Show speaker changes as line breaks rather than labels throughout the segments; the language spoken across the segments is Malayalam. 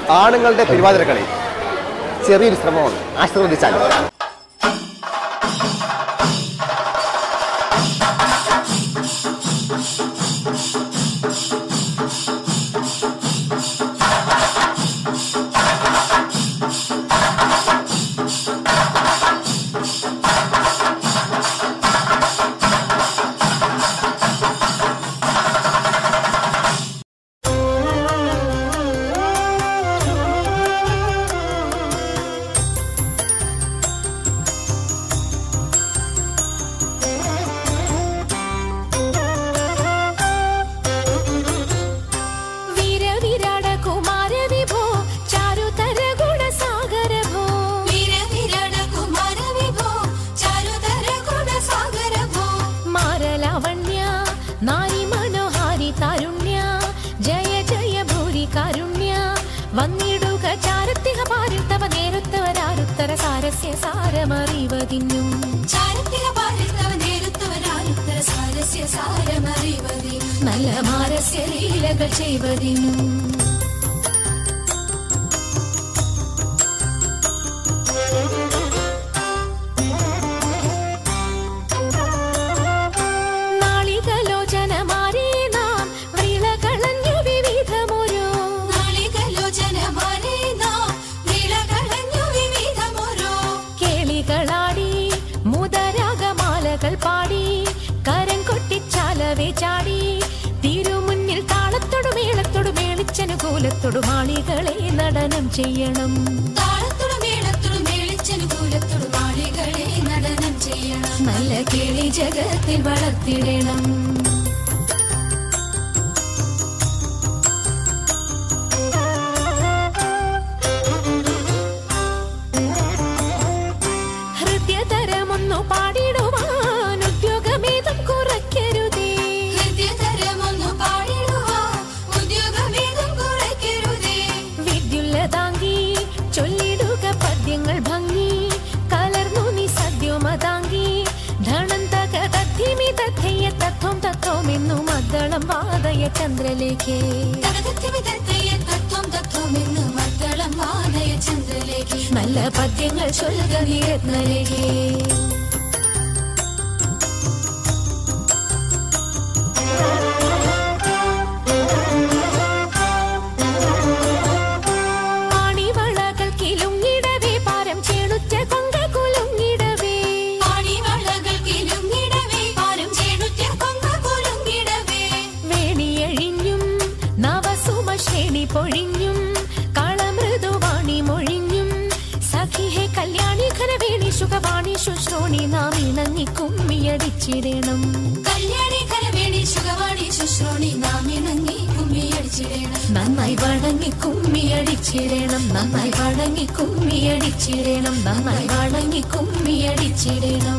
ആണുങ്ങളുടെ തിരുവാതിരക്കളി ചെറിയൊരു ശ്രമമാണ് ആശീർവദിച്ചാൽ
വീരവിരാട കുമാര വിഭോ ചാരുതര ഗുണസാഗര ഭോ
വീരവിരാട കുമാര വിഭോ ചാരുതര ഗുണസാഗര ഭോ
മാരലാവണ്യ നാരി മനോഹാരി താരുണ്യ ജയ ജയ ഭൂരി കാരുണ്യ വന്നിടുക ചാരത്തിഹ പാരിൽ തവ നേരുത്തവരാരുത്തര സാരസ്യ സാരമറിവതിന്നും
ചാരത്തിയ പാലിത്തവ നേരുത്തവരാരുത്തര സാരസ്യ സാരമറിവതി
നല്ല മാരസ്യ ലീലകൾ ചെയ്വതിനും നാളികലോചനമാരേ നാം വ്രീളകളഞ്ഞു വിവിധമൊരു
നാളികലോചനമാരെ നാം നീളകളഞ്ഞു വിവിധമോരോ
കേളികളാടി മുതരാഗമാലകൾ പാടി കരം കൊട്ടിച്ചാലവേ ചാടി തിരുമുന്നിൽ താളത്തോടു മേളത്തോടു മേളിച്ചനുകൂലത്തോടു മാളികളെ നടനം ചെയ്യണം
താളത്തോടും മേളത്തോടും മേളിച്ചനുകൂലത്തോടും മാളികളെ നടനം ചെയ്യണം
നല്ല കിളി ജഗത്തിൽ വളർത്തിടണം ഹൃദയതരമൊന്നു പാടിടുവാൻ ഉദ്യോഗമേതം കുറയ്ക്കരുതേ
ഹൃദയതരമൊന്നു പാടിടുവാൻ ഉദ്യോഗമേതും കുറയ്ക്കരുതേ
വിദ്യുല്ലതാങ്കി ചൊല്ലിടുക പദ്യങ്ങൾ ഭംഗി കലർന്നു നീ സദ്യമതാങ്കി ധണം തക തദ്ധിമി തഥയ്യ തത്വം തത്വമെന്നു മദ്ദളം വാദയ ചന്ദ്രലേഖേ
തകതത്തിവിധത്തയ്യ തത്വം തത്വമെന്ന് മദ്ദളം വാനയ ചന്ദ്രലേഖി
നല്ല പദ്യങ്ങൾ ചൊല്ലുക നീ രത്നലേഖേ ആണിവളകൾ കിലുങ്ങിടവേ പാരം ചേണുറ്റ കൊങ്ക കുലുങ്ങിടവേ
പാണിവളകൾ കിലുങ്ങിടവേ പാരം ചേണുറ്റ കൊങ്ക കുലുങ്ങിടവേ
വേണിയഴിഞ്ഞും നവസുമ ശ്രേണി പൊഴിഞ്ഞും കളമൃദുവാണി മൊഴിഞ്ഞും സഖിഹെ കല്യാണി ഘനവേണി സുഖവാണി ശുശ്രോണി നാം ഇണങ്ങി കുമ്മിയടിച്ചിടണം
കല്യാണി കരവേണി സുഖവാണി ശുശ്രോണി നാം ഇണങ്ങി കുമ്മിയടിച്ചിടേണം
നന്നായി വണങ്ങി കുമ്മിയടിച്ചിടണം നന്നായി വണങ്ങി കുമ്മിയടിച്ചിടണം നന്നായി വണങ്ങി കുമ്മിയടിച്ചിടണം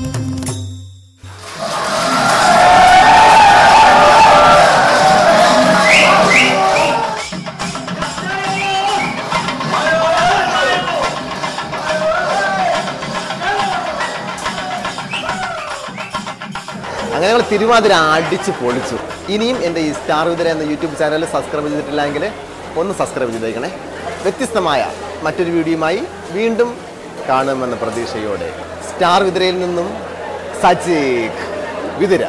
അങ്ങനെ ഞങ്ങൾ തിരുവാതിര അടിച്ച് പൊളിച്ചു ഇനിയും എൻ്റെ ഈ സ്റ്റാർ വിതിര എന്ന യൂട്യൂബ് ചാനൽ സബ്സ്ക്രൈബ് ചെയ്തിട്ടില്ലെങ്കിൽ ഒന്ന് സബ്സ്ക്രൈബ് ചെയ്തേക്കണേ വ്യത്യസ്തമായ മറ്റൊരു വീഡിയോയുമായി വീണ്ടും കാണുമെന്ന പ്രതീക്ഷയോടെ സ്റ്റാർ വിതിരയിൽ നിന്നും സജീഖ് വിതിര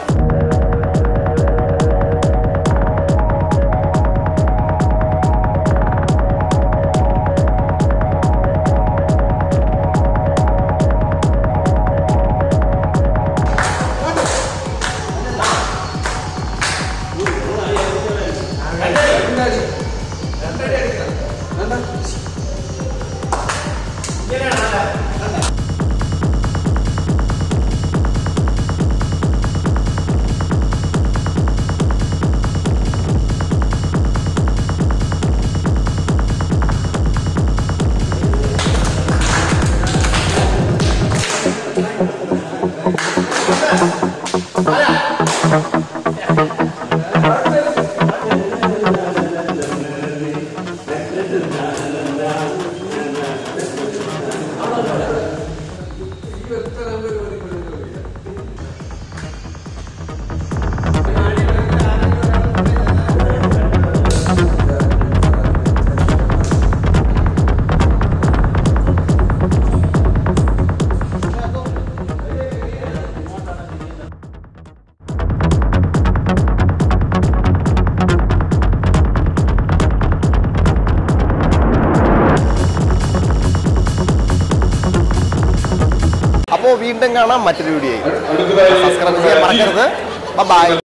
അപ്പോൾ വീണ്ടും കാണാം മറ്റൊരു വീഡിയോ
അടുത്തതായി
സബ്സ്ക്രൈബ് ചെയ്യാൻ മറക്കരുത് ബൈ